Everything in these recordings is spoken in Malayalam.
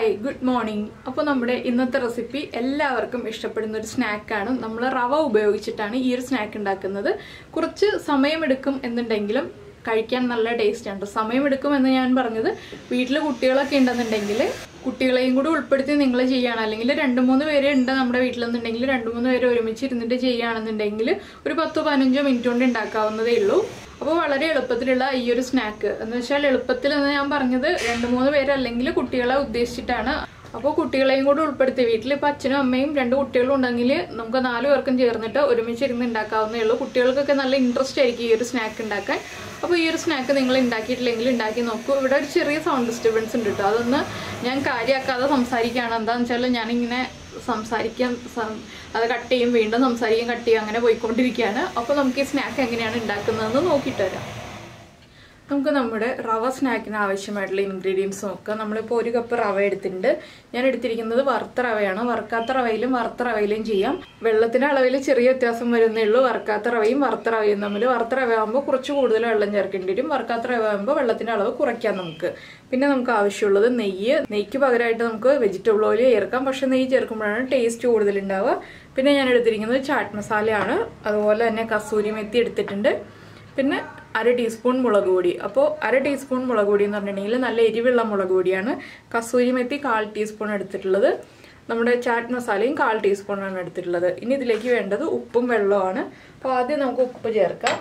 ഹായ് ഗുഡ് മോർണിംഗ് അപ്പോൾ നമ്മുടെ ഇന്നത്തെ റെസിപ്പി എല്ലാവർക്കും ഇഷ്ടപ്പെടുന്ന ഒരു സ്നാക്കാണ് നമ്മൾ റവ ഉപയോഗിച്ചിട്ടാണ് ഈ ഒരു സ്നാക്ക് ഉണ്ടാക്കുന്നത് കുറച്ച് സമയമെടുക്കും എന്നുണ്ടെങ്കിലും കഴിക്കാൻ നല്ല ടേസ്റ്റ് ഉണ്ട് സമയമെടുക്കും എന്ന് ഞാൻ പറഞ്ഞത് വീട്ടിൽ കുട്ടികളൊക്കെ ഉണ്ടെന്നുണ്ടെങ്കിൽ കുട്ടികളെയും കൂടി ഉൾപ്പെടുത്തി നിങ്ങൾ ചെയ്യുകയാണ് അല്ലെങ്കിൽ രണ്ട് മൂന്ന് പേര് ഉണ്ട് നമ്മുടെ വീട്ടിലെന്നുണ്ടെങ്കിൽ രണ്ട് മൂന്ന് പേര് ഒരുമിച്ച് ഇരുന്നിട്ട് ചെയ്യുകയാണെന്നുണ്ടെങ്കിൽ ഒരു പത്തോ പതിനഞ്ചോ മിനിറ്റ് കൊണ്ട് ഉണ്ടാക്കാവുന്നതേ ഉള്ളൂ അപ്പോൾ വളരെ എളുപ്പത്തിലുള്ള ഈ ഒരു സ്നാക്ക് എന്ന് വെച്ചാൽ എളുപ്പത്തിൽ എന്ന് ഞാൻ പറഞ്ഞത് രണ്ട് മൂന്ന് പേര് അല്ലെങ്കിൽ കുട്ടികളെ ഉദ്ദേശിച്ചിട്ടാണ് അപ്പോൾ കുട്ടികളെയും കൂടി ഉൾപ്പെടുത്തി വീട്ടിൽ ഇപ്പോൾ അച്ഛനും അമ്മയും രണ്ട് കുട്ടികളും ഉണ്ടെങ്കിൽ നമുക്ക് നാല് പേർക്കും ചേർന്നിട്ട് ഒരുമിച്ച് ഇരുന്ന് ഉണ്ടാക്കാവുന്നേ ഉള്ളൂ കുട്ടികൾക്കൊക്കെ നല്ല ഇൻട്രസ്റ്റ് ആയിരിക്കും ഈ ഒരു സ്നാക്ക് ഉണ്ടാക്കാൻ അപ്പോൾ ഈ ഒരു സ്നാക്ക് നിങ്ങൾ ഉണ്ടാക്കിയിട്ടില്ലെങ്കിൽ ഉണ്ടാക്കി നോക്കൂ ഇവിടെ ഒരു ചെറിയ സൗണ്ട് ഡിസ്റ്റർബൻസ് ഉണ്ട് കേട്ടോ അതൊന്ന് ഞാൻ കാര്യമാക്കാതെ സംസാരിക്കുകയാണ് എന്താണെന്ന് വെച്ചാൽ ഞാനിങ്ങനെ സംസാരിക്കാൻ സം- അത് കട്ട് ചെയ്യും വീണ്ടും സംസാരിക്കും കട്ട് ചെയ്യും അങ്ങനെ പോയിക്കൊണ്ടിരിക്കുകയാണ് അപ്പോൾ നമുക്ക് ഈ സ്നാക്ക് എങ്ങനെയാണ് ഉണ്ടാക്കുന്നതെന്ന് നോക്കിയിട്ട് വരാം നമുക്ക് നമ്മുടെ റവ സ്നാക്കിന് ആവശ്യമായിട്ടുള്ള ഇൻഗ്രീഡിയൻസ് നോക്കാം നമ്മളിപ്പോൾ ഒരു കപ്പ് റവ എടുത്തിട്ടുണ്ട് ഞാൻ എടുത്തിരിക്കുന്നത് വറുത്ത റവയാണ് വറുക്കാത്ത റവയിലും വറുത്ത റവയിലും ചെയ്യാം വെള്ളത്തിന്റെ അളവിൽ ചെറിയ വ്യത്യാസം വരുന്നേ ഉള്ളൂ വറുക്കാത്ത റവയും വറുത്ത റവയും തമ്മിൽ വറുത്ത റവ ആകുമ്പോൾ കുറച്ച് കൂടുതൽ വെള്ളം ചേർക്കേണ്ടി വരും വറുക്കാത്ത റവ ആകുമ്പോൾ വെള്ളത്തിന്റെ അളവ് കുറയ്ക്കാം നമുക്ക് പിന്നെ നമുക്ക് ആവശ്യമുള്ളത് നെയ്യ് നെയ്ക്ക് പകരമായിട്ട് നമുക്ക് വെജിറ്റബിൾ ഓയിൽ ചേർക്കാം പക്ഷെ നെയ്യ് ചേർക്കുമ്പോഴാണ് ടേസ്റ്റ് കൂടുതൽ ഉണ്ടാവുക പിന്നെ ഞാൻ എടുത്തിരിക്കുന്നത് ചാറ്റ് മസാലയാണ് അതുപോലെ തന്നെ കസൂരി മെത്തി എടുത്തിട്ടുണ്ട് പിന്നെ അര ടീസ്പൂൺ മുളക് പൊടി അപ്പോൾ അര ടീസ്പൂൺ മുളക് പൊടി എന്ന് പറഞ്ഞിട്ടുണ്ടെങ്കിൽ നല്ല എരിവുള്ള മുളക് പൊടിയാണ് കസൂരി മെത്തി കാൽ ടീസ്പൂൺ എടുത്തിട്ടുള്ളത് നമ്മുടെ ചാറ്റ് മസാലയും കാൽ ടീസ്പൂണാണ് എടുത്തിട്ടുള്ളത് ഇനി ഇതിലേക്ക് വേണ്ടത് ഉപ്പും വെള്ളവുമാണ് അപ്പോൾ ആദ്യം നമുക്ക് ഉപ്പ് ചേർക്കാം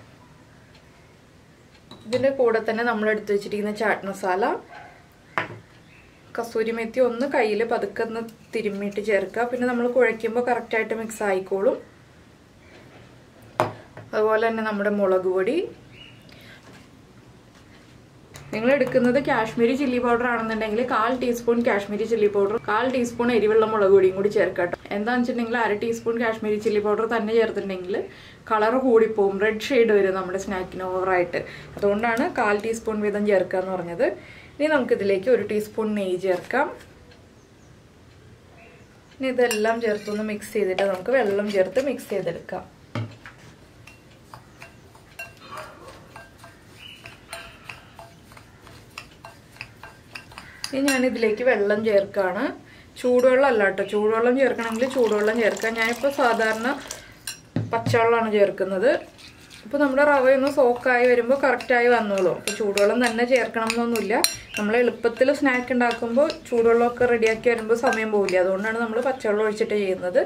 ഇതിൻ്റെ കൂടെ തന്നെ നമ്മൾ എടുത്തു വെച്ചിരിക്കുന്ന ചാറ്റ് മസാല കസൂരി മെത്തി ഒന്ന് കയ്യിൽ പതുക്കെ ഒന്ന് തിരുമ്മിയിട്ട് ചേർക്കുക പിന്നെ നമ്മൾ കുഴയ്ക്കുമ്പോൾ കറക്റ്റായിട്ട് മിക്സ് ആയിക്കോളും അതുപോലെ തന്നെ നമ്മുടെ മുളക് പൊടി നിങ്ങൾ എടുക്കുന്നത് കാശ്മീരി ചില്ലി പൗഡർ ആണെന്നുണ്ടെങ്കിൽ കാൽ ടീസ്പൂൺ കാശ്മീരി ചില്ലി പൗഡർ കാൽ ടീസ്പൂൺ എരിവുള്ള മുളക് പൊടിയും കൂടി ചേർക്കട്ടോ എന്താണെന്ന് വെച്ചിട്ടുണ്ടെങ്കിൽ അര ടീസ്പൂൺ കാശ്മീരി ചില്ലി പൗഡർ തന്നെ ചേർത്തിട്ടുണ്ടെങ്കിൽ കളർ കൂടിപ്പോവും റെഡ് ഷെയ്ഡ് വരും നമ്മുടെ സ്നാക്കിന് ഓവറായിട്ട് അതുകൊണ്ടാണ് കാൽ ടീസ്പൂൺ വീതം ചേർക്കുക എന്ന് പറഞ്ഞത് ഇനി നമുക്കിതിലേക്ക് ഒരു ടീസ്പൂൺ നെയ്യ് ചേർക്കാം ഇനി ഇതെല്ലാം ചേർത്തൊന്ന് മിക്സ് ചെയ്തിട്ട് നമുക്ക് വെള്ളം ചേർത്ത് മിക്സ് ചെയ്തെടുക്കാം ഇനി ഞാൻ ഇതിലേക്ക് വെള്ളം ചേർക്കാണ് ചൂടുവെള്ളം അല്ല കേട്ടോ ചൂടുവെള്ളം ചേർക്കണമെങ്കിൽ ചൂടുവെള്ളം ചേർക്കാം ഞാനിപ്പോൾ സാധാരണ പച്ചവെള്ളമാണ് ചേർക്കുന്നത് ഇപ്പോൾ നമ്മുടെ റവയൊന്ന് സോക്കായി വരുമ്പോൾ കറക്റ്റായി വന്നോളൂ അപ്പോൾ ചൂടുവെള്ളം തന്നെ ചേർക്കണം എന്നൊന്നുമില്ല നമ്മൾ എളുപ്പത്തിൽ സ്നാക്ക് ഉണ്ടാക്കുമ്പോൾ ചൂടുവെള്ളമൊക്കെ റെഡിയാക്കി വരുമ്പോൾ സമയം പോകില്ല അതുകൊണ്ടാണ് നമ്മൾ പച്ചവെള്ളം ഒഴിച്ചിട്ട് ചെയ്യുന്നത്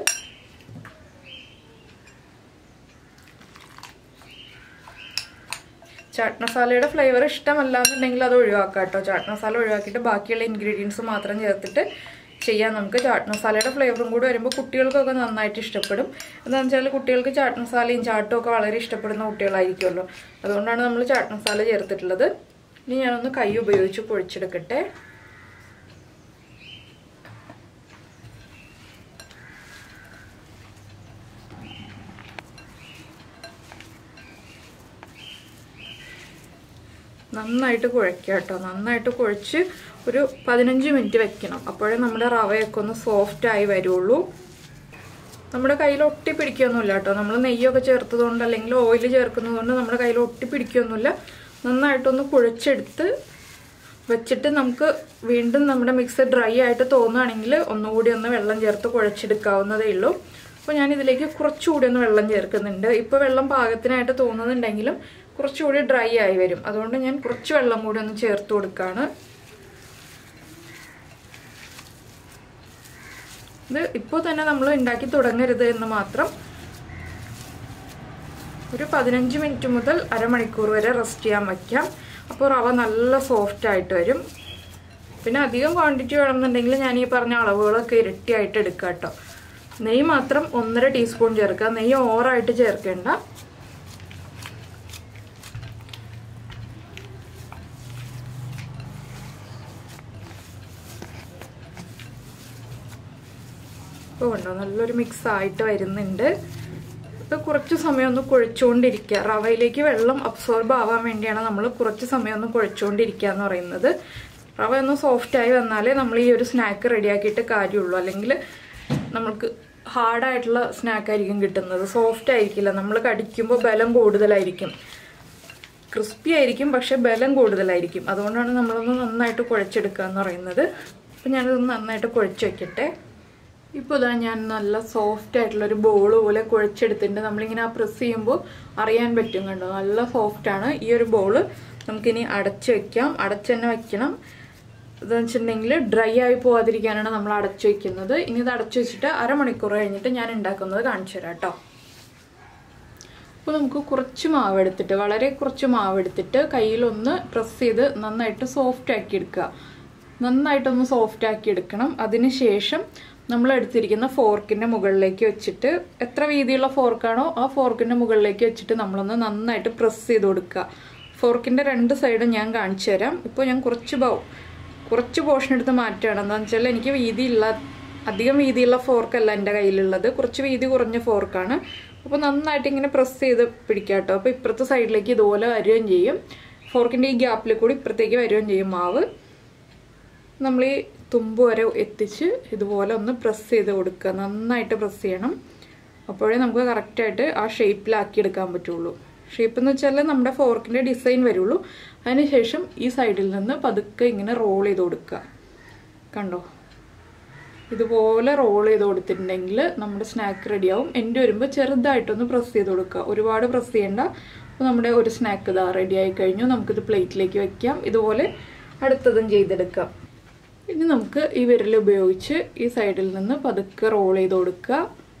ചാട്ട് മസാലയുടെ ഫ്ലേവർ ഇഷ്ടമല്ല എന്നുണ്ടെങ്കിൽ അത് ഒഴിവാക്കാം കേട്ടോ ചാട്ട് മസാല ഒഴിവാക്കിയിട്ട് ബാക്കിയുള്ള ഇൻഗ്രീഡിയൻസ് മാത്രം ചേർത്തിട്ട് ചെയ്യാം നമുക്ക് ചാട്ട് മസാലയുടെ ഫ്ലേവറും കൂടി വരുമ്പോൾ കുട്ടികൾക്കൊക്കെ നന്നായിട്ട് ഇഷ്ടപ്പെടും എന്താണെന്ന് വെച്ചാൽ കുട്ടികൾക്ക് ചാട്ട് മസാലയും ചാട്ടും ഒക്കെ വളരെ ഇഷ്ടപ്പെടുന്ന കുട്ടികളായിരിക്കുമല്ലോ അതുകൊണ്ടാണ് നമ്മൾ ചാട്ട് മസാല ചേർത്തിട്ടുള്ളത് ഇനി ഞാനൊന്ന് കൈ ഉപയോഗിച്ച് പൊഴിച്ചെടുക്കട്ടെ നന്നായിട്ട് കുഴയ്ക്കുക കേട്ടോ നന്നായിട്ട് കുഴച്ച് ഒരു പതിനഞ്ച് മിനിറ്റ് വെക്കണം അപ്പോഴേ നമ്മുടെ റവയൊക്കെ ഒന്ന് സോഫ്റ്റ് ആയി വരുള്ളൂ നമ്മുടെ കയ്യിൽ ഒട്ടി പിടിക്കുകയൊന്നുമില്ല കേട്ടോ നമ്മൾ നെയ്യൊക്കെ ചേർത്തതുകൊണ്ട് അല്ലെങ്കിൽ ഓയിൽ ചേർക്കുന്നതുകൊണ്ട് നമ്മുടെ കയ്യിൽ ഒട്ടി പിടിക്കുകയൊന്നുമില്ല നന്നായിട്ടൊന്ന് കുഴച്ചെടുത്ത് വെച്ചിട്ട് നമുക്ക് വീണ്ടും നമ്മുടെ മിക്സ് ഡ്രൈ ആയിട്ട് തോന്നുകയാണെങ്കിൽ ഒന്നുകൂടി ഒന്ന് വെള്ളം ചേർത്ത് കുഴച്ചെടുക്കാവുന്നതേ ഉള്ളൂ അപ്പോൾ ഞാൻ ഇതിലേക്ക് കുറച്ചുകൂടി ഒന്ന് വെള്ളം ചേർക്കുന്നുണ്ട് ഇപ്പോൾ വെള്ളം പാകത്തിനായിട്ട് തോന്നുന്നുണ്ടെങ്കിലും കുറച്ചുകൂടി ഡ്രൈ ആയി വരും അതുകൊണ്ട് ഞാൻ കുറച്ച് വെള്ളം കൂടി ഒന്ന് ചേർത്ത് കൊടുക്കുകയാണ് ഇത് ഇപ്പോൾ തന്നെ നമ്മൾ ഉണ്ടാക്കി തുടങ്ങരുത് എന്ന് മാത്രം ഒരു പതിനഞ്ച് മിനിറ്റ് മുതൽ അരമണിക്കൂർ വരെ റെസ്റ്റ് ചെയ്യാൻ വയ്ക്കാം അപ്പോൾ റവ നല്ല സോഫ്റ്റ് ആയിട്ട് വരും പിന്നെ അധികം ക്വാണ്ടിറ്റി വേണമെന്നുണ്ടെങ്കിൽ ഞാൻ ഈ പറഞ്ഞ അളവുകളൊക്കെ ഇരട്ടിയായിട്ട് എടുക്കുക കേട്ടോ നെയ്യ് മാത്രം ഒന്നര ടീസ്പൂൺ ചേർക്കുക നെയ്യ് ഓവറായിട്ട് ചേർക്കേണ്ട ഇപ്പോൾ ഉണ്ടോ നല്ലൊരു മിക്സ് ആയിട്ട് വരുന്നുണ്ട് ഇത് കുറച്ച് സമയം ഒന്ന് കുഴച്ചുകൊണ്ടിരിക്കുക റവയിലേക്ക് വെള്ളം അബ്സോർബ് ആവാൻ വേണ്ടിയാണ് നമ്മൾ കുറച്ച് സമയം ഒന്ന് കുഴച്ചുകൊണ്ടിരിക്കുക എന്ന് പറയുന്നത് റവ ഒന്ന് സോഫ്റ്റായി വന്നാലേ നമ്മൾ ഈ ഒരു സ്നാക്ക് റെഡിയാക്കിയിട്ട് കാര്യമുള്ളൂ അല്ലെങ്കിൽ നമുക്ക് ഹാർഡായിട്ടുള്ള സ്നാക്കായിരിക്കും കിട്ടുന്നത് സോഫ്റ്റ് ആയിരിക്കില്ല നമ്മൾ കടിക്കുമ്പോൾ ബലം കൂടുതലായിരിക്കും ക്രിസ്പി ആയിരിക്കും പക്ഷെ ബലം കൂടുതലായിരിക്കും അതുകൊണ്ടാണ് നമ്മളൊന്ന് നന്നായിട്ട് കുഴച്ചെടുക്കുക എന്ന് പറയുന്നത് അപ്പം ഞാനിത് നന്നായിട്ട് കുഴച്ച് വെക്കട്ടെ ഇപ്പോൾ ഇതാ ഞാൻ നല്ല സോഫ്റ്റ് ആയിട്ടുള്ള ഒരു ബോൾ പോലെ കുഴച്ചെടുത്തിട്ടുണ്ട് നമ്മളിങ്ങനെ ആ പ്രസ് ചെയ്യുമ്പോൾ അറിയാൻ പറ്റും കണ്ടോ നല്ല സോഫ്റ്റ് ആണ് ഈ ഒരു ബോള് നമുക്കിനി അടച്ച് വെക്കാം അടച്ച് തന്നെ വെക്കണം ഇതെന്ന് വെച്ചിട്ടുണ്ടെങ്കിൽ ഡ്രൈ ആയി പോവാതിരിക്കാനാണ് നമ്മൾ അടച്ചു വെക്കുന്നത് ഇനി ഇത് അടച്ചു വെച്ചിട്ട് അരമണിക്കൂർ കഴിഞ്ഞിട്ട് ഞാൻ ഉണ്ടാക്കുന്നത് കാണിച്ചു തരാം കേട്ടോ അപ്പോൾ നമുക്ക് കുറച്ച് മാവ് എടുത്തിട്ട് വളരെ കുറച്ച് മാവ് എടുത്തിട്ട് കയ്യിലൊന്ന് പ്രസ് ചെയ്ത് നന്നായിട്ട് സോഫ്റ്റ് ആക്കി എടുക്കുക നന്നായിട്ടൊന്ന് സോഫ്റ്റ് ആക്കി എടുക്കണം അതിനുശേഷം നമ്മൾ എടുത്തിരിക്കുന്ന ഫോർക്കിൻ്റെ മുകളിലേക്ക് വെച്ചിട്ട് എത്ര വീതിയുള്ള ഫോർക്കാണോ ആ ഫോർക്കിൻ്റെ മുകളിലേക്ക് വെച്ചിട്ട് നമ്മളൊന്ന് നന്നായിട്ട് പ്രസ് ചെയ്ത് കൊടുക്കുക ഫോർക്കിൻ്റെ രണ്ട് സൈഡും ഞാൻ കാണിച്ചു തരാം ഇപ്പോൾ ഞാൻ കുറച്ച് ബൗ കുറച്ച് പോർഷൻ എടുത്ത് മാറ്റുകയാണ് എന്താണെന്ന് വെച്ചാൽ എനിക്ക് വീതിയുള്ള അധികം വീതിയുള്ള ഫോർക്കല്ല എൻ്റെ കയ്യിലുള്ളത് കുറച്ച് വീതി കുറഞ്ഞ ഫോർക്കാണ് അപ്പോൾ നന്നായിട്ട് ഇങ്ങനെ പ്രസ് ചെയ്ത് പിടിക്കാം കേട്ടോ അപ്പോൾ ഇപ്പുറത്തെ സൈഡിലേക്ക് ഇതുപോലെ വരികയും ചെയ്യും ഫോർക്കിൻ്റെ ഈ ഗ്യാപ്പിൽ കൂടി ഇപ്പുറത്തേക്ക് വരികയും ചെയ്യും മാവ് നമ്മൾ ഈ തുമ്പ് വരെ എത്തിച്ച് ഇതുപോലെ ഒന്ന് പ്രസ് ചെയ്ത് കൊടുക്കുക നന്നായിട്ട് പ്രസ് ചെയ്യണം അപ്പോഴേ നമുക്ക് കറക്റ്റായിട്ട് ആ ഷേപ്പിലാക്കി എടുക്കാൻ പറ്റുള്ളൂ ഷേപ്പ് എന്ന് വെച്ചാൽ നമ്മുടെ ഫോർക്കിൻ്റെ ഡിസൈൻ വരുള്ളൂ അതിനുശേഷം ഈ സൈഡിൽ നിന്ന് പതുക്കെ ഇങ്ങനെ റോൾ ചെയ്ത് കൊടുക്കുക കണ്ടോ ഇതുപോലെ റോൾ ചെയ്ത് കൊടുത്തിട്ടുണ്ടെങ്കിൽ നമ്മുടെ സ്നാക്ക് റെഡിയാവും എൻ്റെ വരുമ്പോൾ ചെറുതായിട്ടൊന്ന് പ്രസ് ചെയ്ത് കൊടുക്കുക ഒരുപാട് പ്രസ് ചെയ്യേണ്ട അപ്പോൾ നമ്മുടെ ഒരു സ്നാക്ക് ഇതാ റെഡി ആയി കഴിഞ്ഞു നമുക്കിത് പ്ലേറ്റിലേക്ക് വെക്കാം ഇതുപോലെ അടുത്തതും ചെയ്തെടുക്കാം ഇനി നമുക്ക് ഈ വിരൽ ഉപയോഗിച്ച് ഈ സൈഡിൽ നിന്ന് പതുക്കെ റോൾ ചെയ്ത് കൊടുക്കുക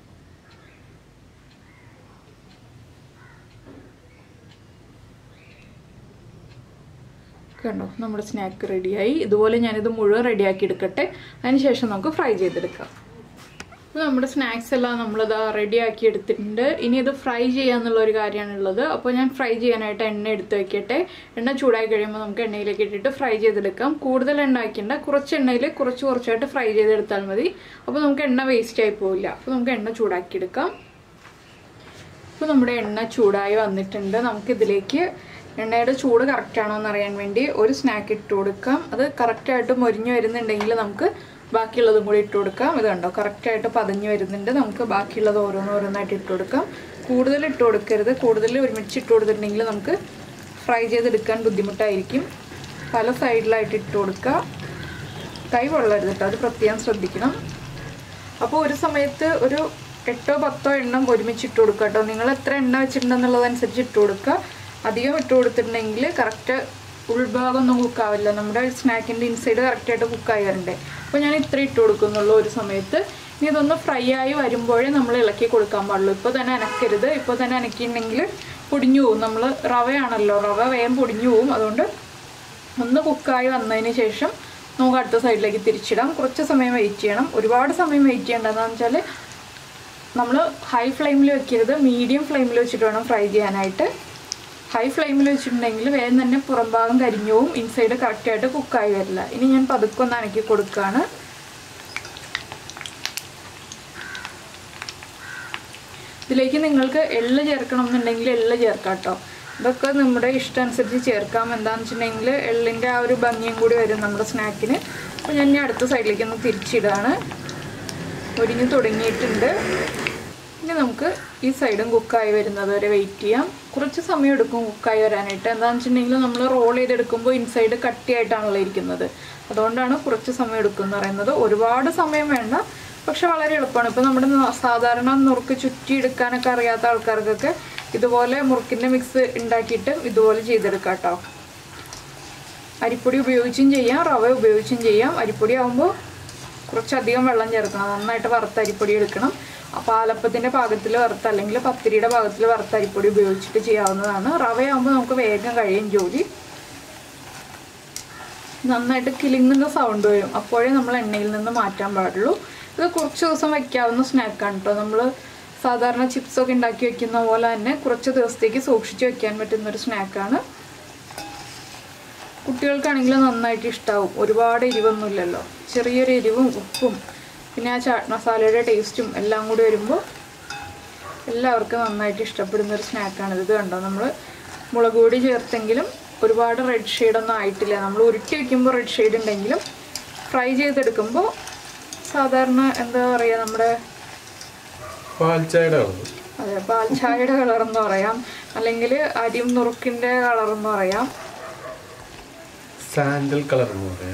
കണ്ടോ നമ്മുടെ സ്നാക്ക് റെഡിയായി ഇതുപോലെ ഞാനിത് മുഴുവൻ റെഡിയാക്കി എടുക്കട്ടെ അതിനുശേഷം നമുക്ക് ഫ്രൈ ചെയ്തെടുക്കാം അപ്പോൾ നമ്മുടെ സ്നാക്സ് എല്ലാം നമ്മളിത് റെഡിയാക്കി എടുത്തിട്ടുണ്ട് ഇനി ഇത് ഫ്രൈ ചെയ്യാന്നുള്ള ഒരു കാര്യമാണുള്ളത് അപ്പോൾ ഞാൻ ഫ്രൈ ചെയ്യാനായിട്ട് എണ്ണ എടുത്ത് വെക്കട്ടെ എണ്ണ ചൂടായി കഴിയുമ്പോൾ നമുക്ക് എണ്ണയിലേക്ക് ഇട്ടിട്ട് ഫ്രൈ ചെയ്തെടുക്കാം കൂടുതൽ എണ്ണ വയ്ക്കേണ്ട കുറച്ച് എണ്ണയിൽ കുറച്ച് കുറച്ചായിട്ട് ഫ്രൈ ചെയ്തെടുത്താൽ മതി അപ്പോൾ നമുക്ക് എണ്ണ വേസ്റ്റ് ആയി പോവില്ല അപ്പോൾ നമുക്ക് എണ്ണ ചൂടാക്കി എടുക്കാം ഇപ്പോൾ നമ്മുടെ എണ്ണ ചൂടായി വന്നിട്ടുണ്ട് നമുക്കിതിലേക്ക് എണ്ണയുടെ ചൂട് കറക്റ്റ് ആണോ എന്ന് അറിയാൻ വേണ്ടി ഒരു സ്നാക്ക് ഇട്ട് കൊടുക്കാം അത് കറക്റ്റായിട്ട് മൊരിഞ്ഞു വരുന്നുണ്ടെങ്കിൽ നമുക്ക് ബാക്കിയുള്ളതും കൂടി ഇട്ട് കൊടുക്കാം ഇത് കണ്ടോ കറക്റ്റായിട്ട് പതഞ്ഞു വരുന്നുണ്ട് നമുക്ക് ബാക്കിയുള്ളത് ഓരോന്നോരോന്നായിട്ട് ഇട്ട് കൊടുക്കാം കൂടുതൽ ഇട്ട് കൊടുക്കരുത് കൂടുതൽ ഒരുമിച്ച് ഇട്ട് കൊടുത്തിട്ടുണ്ടെങ്കിൽ നമുക്ക് ഫ്രൈ ചെയ്തെടുക്കാൻ ബുദ്ധിമുട്ടായിരിക്കും പല സൈഡിലായിട്ട് ഇട്ട് കൊടുക്കുക കൈ കൊള്ളരുത് കേട്ടോ അത് പ്രത്യേകം ശ്രദ്ധിക്കണം അപ്പോൾ ഒരു സമയത്ത് ഒരു എട്ടോ പത്തോ എണ്ണം ഒരുമിച്ച് ഇട്ട് കൊടുക്കുക കേട്ടോ നിങ്ങൾ എത്ര എണ്ണ വെച്ചിട്ടുണ്ടെന്നുള്ളതനുസരിച്ച് ഇട്ട് കൊടുക്കുക അധികം ഇട്ട് കൊടുത്തിട്ടുണ്ടെങ്കിൽ കറക്റ്റ് ഉൾഭാഗം ഒന്നും കുക്കാവില്ല നമ്മുടെ സ്നാക്കിൻ്റെ ഇൻസൈഡ് കറക്റ്റായിട്ട് കുക്കായി വരണ്ടേ അപ്പോൾ ഞാൻ ഇത്ര ഇട്ട് കൊടുക്കുന്നുള്ളൂ ഒരു സമയത്ത് ഇനി ഇതൊന്ന് ഫ്രൈ ആയി വരുമ്പോഴേ നമ്മൾ ഇളക്കി കൊടുക്കാൻ പാടുള്ളൂ ഇപ്പോൾ തന്നെ അനക്കരുത് ഇപ്പോൾ തന്നെ അനക്കിയിട്ടുണ്ടെങ്കിൽ പൊടിഞ്ഞു പോകും നമ്മൾ റവയാണല്ലോ റവ വേഗം പൊടിഞ്ഞു പോകും അതുകൊണ്ട് ഒന്ന് കുക്കായി വന്നതിന് ശേഷം നമുക്ക് അടുത്ത സൈഡിലേക്ക് തിരിച്ചിടാം കുറച്ച് സമയം വെയിറ്റ് ചെയ്യണം ഒരുപാട് സമയം വെയിറ്റ് ചെയ്യേണ്ടതെന്ന് വെച്ചാൽ നമ്മൾ ഹൈ ഫ്ലെയിമിൽ വെക്കരുത് മീഡിയം ഫ്ലെയിമിൽ വെച്ചിട്ട് വേണം ഫ്രൈ ചെയ്യാനായിട്ട് ഹൈ ഫ്ലെയിമിൽ വെച്ചിട്ടുണ്ടെങ്കിൽ വേഗം തന്നെ പുറം ഭാഗം കരിഞ്ഞു പോവും ഇൻസൈഡ് കറക്റ്റായിട്ട് കുക്കായി വരില്ല ഇനി ഞാൻ പതുക്കെ ഒന്ന് അനക്കി കൊടുക്കുകയാണ് ഇതിലേക്ക് നിങ്ങൾക്ക് എള്ള് ചേർക്കണം എന്നുണ്ടെങ്കിൽ എള്ള് ചേർക്കാം കേട്ടോ ഇതൊക്കെ നമ്മുടെ ഇഷ്ടം അനുസരിച്ച് ചേർക്കാം എന്താണെന്ന് വെച്ചിട്ടുണ്ടെങ്കിൽ എള്ളിൻ്റെ ആ ഒരു ഭംഗിയും കൂടി വരും നമ്മുടെ സ്നാക്കിന് അപ്പോൾ ഞാൻ ഇനി അടുത്ത സൈഡിലേക്ക് ഒന്ന് തിരിച്ചിടുകയാണ് ഒരിഞ്ഞ് തുടങ്ങിയിട്ടുണ്ട് ഇനി നമുക്ക് ഈ സൈഡും കുക്കായി വരുന്നത് വരെ വെയിറ്റ് ചെയ്യാം കുറച്ച് സമയം എടുക്കും കുക്കായി വരാനായിട്ട് എന്താണെന്ന് വെച്ചിട്ടുണ്ടെങ്കിൽ നമ്മൾ റോൾ ചെയ്തെടുക്കുമ്പോൾ ഇൻസൈഡ് കട്ടിയായിട്ടാണല്ലോ ഇരിക്കുന്നത് അതുകൊണ്ടാണ് കുറച്ച് സമയം എടുക്കും എന്ന് പറയുന്നത് ഒരുപാട് സമയം വേണ്ട പക്ഷെ വളരെ എളുപ്പമാണ് ഇപ്പം നമ്മുടെ ന- സാധാരണ നുറുക്ക് ചുറ്റി എടുക്കാനൊക്കെ അറിയാത്ത ആൾക്കാർക്കൊക്കെ ഇതുപോലെ മുറുക്കിൻ്റെ മിക്സ് ഉണ്ടാക്കിയിട്ട് ഇതുപോലെ ചെയ്തെടുക്കാം കേട്ടോ അരിപ്പൊടി ഉപയോഗിച്ചും ചെയ്യാം റവ ഉപയോഗിച്ചും ചെയ്യാം അരിപ്പൊടി ആകുമ്പോൾ കുറച്ചധികം വെള്ളം ചേർക്കണം നന്നായിട്ട് വറുത്ത അരിപ്പൊടി എടുക്കണം ആ പാലപ്പത്തിൻ്റെ പാകത്തിൽ വറുത്ത അല്ലെങ്കിൽ പത്തിരിയുടെ പാകത്തിൽ വറുത്ത അരിപ്പൊടി ഉപയോഗിച്ചിട്ട് ചെയ്യാവുന്നതാണ് റവയാകുമ്പോൾ നമുക്ക് വേഗം കഴിയും ജോലി നന്നായിട്ട് കിളിങ്ങുന്ന സൗണ്ട് വരും അപ്പോഴേ നമ്മൾ എണ്ണയിൽ നിന്ന് മാറ്റാൻ പാടുള്ളൂ ഇത് കുറച്ച് ദിവസം വയ്ക്കാവുന്ന സ്നാക്കാണ് കേട്ടോ നമ്മൾ സാധാരണ ചിപ്സൊക്കെ ഉണ്ടാക്കി വെക്കുന്ന പോലെ തന്നെ കുറച്ച് ദിവസത്തേക്ക് സൂക്ഷിച്ച് വെക്കാൻ പറ്റുന്ന ഒരു സ്നാക്കാണ് കുട്ടികൾക്കാണെങ്കിൽ നന്നായിട്ട് ഇഷ്ടാവും ഒരുപാട് എരിവൊന്നുമില്ലല്ലോ ചെറിയൊരു എരിവും ഉപ്പും പിന്നെ ആ ചാട്ട് മസാലയുടെ ടേസ്റ്റും എല്ലാം കൂടി വരുമ്പോൾ എല്ലാവർക്കും നന്നായിട്ട് ഇഷ്ടപ്പെടുന്ന ഒരു സ്നാക്കാണ് ഇത് കണ്ടോ നമ്മൾ മുളക് പൊടി ചേർത്തെങ്കിലും ഒരുപാട് റെഡ് ഷെയ്ഡൊന്നും ആയിട്ടില്ല നമ്മൾ ഉരുട്ടി വയ്ക്കുമ്പോൾ റെഡ് ഷെയ്ഡ് ഉണ്ടെങ്കിലും ഫ്രൈ ചെയ്തെടുക്കുമ്പോൾ സാധാരണ എന്താ പറയുക നമ്മുടെ പാൽച്ചായയുടെ കളർ അതെ പാൽച്ചായയുടെ കളറെന്ന് പറയാം അല്ലെങ്കിൽ അരിയും നുറുക്കിൻ്റെ കളറെന്ന് പറയാം സാൻഡൽ കളർ എന്ന് പറയാം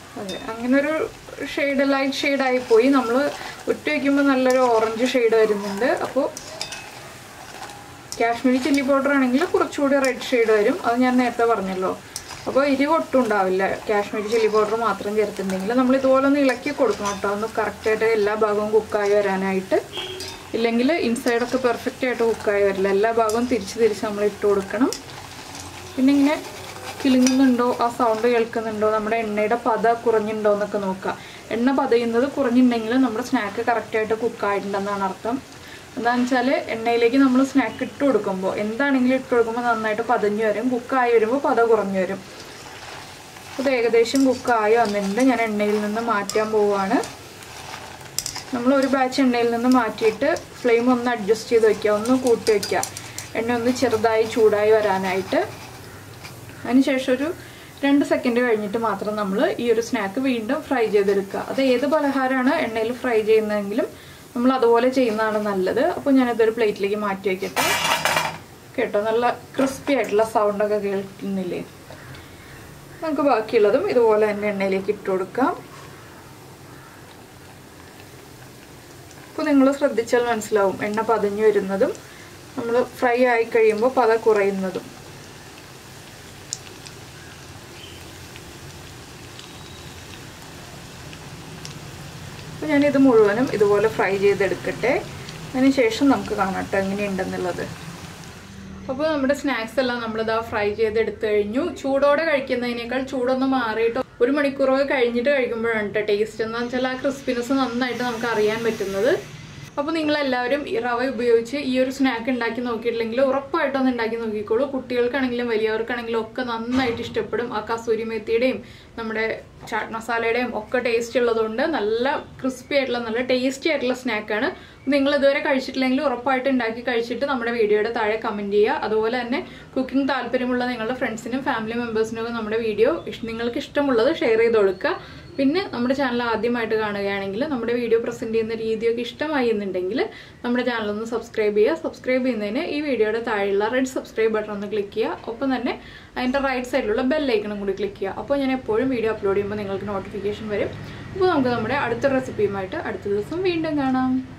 അതെ അങ്ങനെ ഒരു ഷെയ്ഡ് ലൈറ്റ് ഷെയ്ഡായി പോയി നമ്മൾ ഒറ്റ വയ്ക്കുമ്പോൾ നല്ലൊരു ഓറഞ്ച് ഷെയ്ഡ് വരുന്നുണ്ട് അപ്പോൾ കാശ്മീരി ചില്ലി പൗഡർ ആണെങ്കിൽ കുറച്ചുകൂടി റെഡ് ഷെയ്ഡ് വരും അത് ഞാൻ നേരത്തെ പറഞ്ഞല്ലോ അപ്പോൾ എരിവ് ഒട്ടും ഉണ്ടാവില്ല കാശ്മീരി ചില്ലി പൗഡർ മാത്രം ചേർത്തിട്ടുണ്ടെങ്കിൽ നമ്മൾ ഇതുപോലെ ഒന്ന് ഇളക്കി കൊടുക്കണം കേട്ടോ ഒന്ന് കറക്റ്റായിട്ട് എല്ലാ ഭാഗവും കുക്കായി വരാനായിട്ട് ഇല്ലെങ്കിൽ ഇൻസൈഡൊക്കെ പെർഫെക്റ്റ് ആയിട്ട് കുക്കായി വരില്ല എല്ലാ ഭാഗവും തിരിച്ച് തിരിച്ച് നമ്മൾ ഇട്ട് കൊടുക്കണം പിന്നെ ഇങ്ങനെ കിളുങ്ങുന്നുണ്ടോ ആ സൗണ്ട് കേൾക്കുന്നുണ്ടോ നമ്മുടെ എണ്ണയുടെ പത കുറഞ്ഞിട്ടുണ്ടോ എന്നൊക്കെ നോക്കുക എണ്ണ പതയുന്നത് കുറഞ്ഞിട്ടുണ്ടെങ്കിൽ നമ്മുടെ സ്നാക്ക് കറക്റ്റായിട്ട് കുക്കായിട്ടുണ്ടെന്നാണ് അർത്ഥം എന്താണെന്ന് വെച്ചാൽ എണ്ണയിലേക്ക് നമ്മൾ സ്നാക്ക് ഇട്ട് കൊടുക്കുമ്പോൾ എന്താണെങ്കിലും ഇട്ട് കൊടുക്കുമ്പോൾ നന്നായിട്ട് പതഞ്ഞു വരും കുക്കായി വരുമ്പോൾ പത കുറഞ്ഞു വരും അത് ഏകദേശം കുക്കായി വന്നിട്ടുണ്ട് ഞാൻ എണ്ണയിൽ നിന്ന് മാറ്റാൻ പോവുകയാണ് നമ്മൾ ഒരു ബാച്ച് എണ്ണയിൽ നിന്ന് മാറ്റിയിട്ട് ഫ്ലെയിം ഒന്ന് അഡ്ജസ്റ്റ് ചെയ്ത് വെക്കുക ഒന്ന് കൂട്ടി വെക്കുക എണ്ണ ഒന്ന് ചെറുതായി ചൂടായി വരാനായിട്ട് അതിനുശേഷം ഒരു രണ്ട് സെക്കൻഡ് കഴിഞ്ഞിട്ട് മാത്രം നമ്മൾ ഈ ഒരു സ്നാക്ക് വീണ്ടും ഫ്രൈ ചെയ്തെടുക്കുക അത് ഏത് പലഹാരമാണ് എണ്ണയിൽ ഫ്രൈ ചെയ്യുന്നതെങ്കിലും നമ്മൾ അതുപോലെ ചെയ്യുന്നതാണ് നല്ലത് അപ്പോൾ ഞാനിതൊരു പ്ലേറ്റിലേക്ക് മാറ്റി വയ്ക്കട്ടെ കേട്ടോ നല്ല ക്രിസ്പി ആയിട്ടുള്ള സൗണ്ടൊക്കെ കേൾക്കുന്നില്ലേ നമുക്ക് ബാക്കിയുള്ളതും ഇതുപോലെ തന്നെ എണ്ണയിലേക്ക് ഇട്ട് കൊടുക്കാം അപ്പോൾ നിങ്ങൾ ശ്രദ്ധിച്ചാൽ മനസ്സിലാവും എണ്ണ പതഞ്ഞു വരുന്നതും നമ്മൾ ഫ്രൈ ആയി കഴിയുമ്പോൾ പത കുറയുന്നതും അപ്പോൾ ഞാനിത് മുഴുവനും ഇതുപോലെ ഫ്രൈ ചെയ്തെടുക്കട്ടെ അതിന് ശേഷം നമുക്ക് കാണട്ടെ എങ്ങനെയുണ്ടെന്നുള്ളത് അപ്പോൾ നമ്മുടെ സ്നാക്സ് എല്ലാം നമ്മളിതാ ഫ്രൈ ചെയ്തെടുത്തു കഴിഞ്ഞു ചൂടോടെ കഴിക്കുന്നതിനേക്കാൾ ചൂടൊന്ന് മാറിയിട്ട് ഒരു മണിക്കൂറൊക്കെ കഴിഞ്ഞിട്ട് കഴിക്കുമ്പോഴാണ് കേട്ടോ ടേസ്റ്റ് എന്ന് വെച്ചാൽ ആ ക്രിസ്പിനെസ് നന്നായിട്ട് നമുക്ക് അറിയാൻ പറ്റുന്നത് അപ്പോൾ നിങ്ങളെല്ലാവരും ഈ റവ ഉപയോഗിച്ച് ഈ ഒരു സ്നാക്ക് ഉണ്ടാക്കി നോക്കിയിട്ടില്ലെങ്കിൽ ഉറപ്പായിട്ടും ഒന്ന് ഉണ്ടാക്കി നോക്കിക്കോളൂ കുട്ടികൾക്കാണെങ്കിലും വലിയവർക്കാണെങ്കിലും ഒക്കെ നന്നായിട്ട് ഇഷ്ടപ്പെടും ആ കസൂരി മെത്തിയുടെയും നമ്മുടെ ചാട്ട് മസാലയുടെയും ഒക്കെ ടേസ്റ്റ് ഉള്ളതുകൊണ്ട് നല്ല ക്രിസ്പി ആയിട്ടുള്ള നല്ല ടേസ്റ്റി ആയിട്ടുള്ള സ്നാക്കാണ് നിങ്ങൾ ഇതുവരെ കഴിച്ചിട്ടില്ലെങ്കിൽ ഉറപ്പായിട്ട് ഉണ്ടാക്കി കഴിച്ചിട്ട് നമ്മുടെ വീഡിയോയുടെ താഴെ കമൻറ്റ് ചെയ്യുക അതുപോലെ തന്നെ കുക്കിംഗ് താല്പര്യമുള്ള നിങ്ങളുടെ ഫ്രണ്ട്സിനും ഫാമിലി മെമ്പേഴ്സിനും ഒക്കെ നമ്മുടെ വീഡിയോ നിങ്ങൾക്ക് ഇഷ്ടമുള്ളത് ഷെയർ ചെയ്ത് കൊടുക്കുക പിന്നെ നമ്മുടെ ചാനൽ ആദ്യമായിട്ട് കാണുകയാണെങ്കിൽ നമ്മുടെ വീഡിയോ പ്രസൻറ്റ് ചെയ്യുന്ന രീതിയൊക്കെ ഇഷ്ടമായി എന്നുണ്ടെങ്കിൽ നമ്മുടെ ചാനൽ ഒന്ന് സബ്സ്ക്രൈബ് ചെയ്യുക സബ്സ്ക്രൈബ് ചെയ്യുന്നതിന് ഈ വീഡിയോയുടെ താഴെയുള്ള റെഡ് സബ്സ്ക്രൈബ് ബട്ടൺ ഒന്ന് ക്ലിക്ക് ചെയ്യുക ഒപ്പം തന്നെ അതിൻ്റെ റൈറ്റ് സൈഡിലുള്ള ബെല്ലൈക്കണും കൂടി ക്ലിക്ക് ചെയ്യുക അപ്പോൾ ഞാൻ എപ്പോഴും വീഡിയോ അപ്ലോഡ് ചെയ്യുമ്പോൾ നിങ്ങൾക്ക് നോട്ടിഫിക്കേഷൻ വരും അപ്പോൾ നമുക്ക് നമ്മുടെ അടുത്ത റെസിപ്പിയുമായിട്ട് അടുത്ത ദിവസം വീണ്ടും കാണാം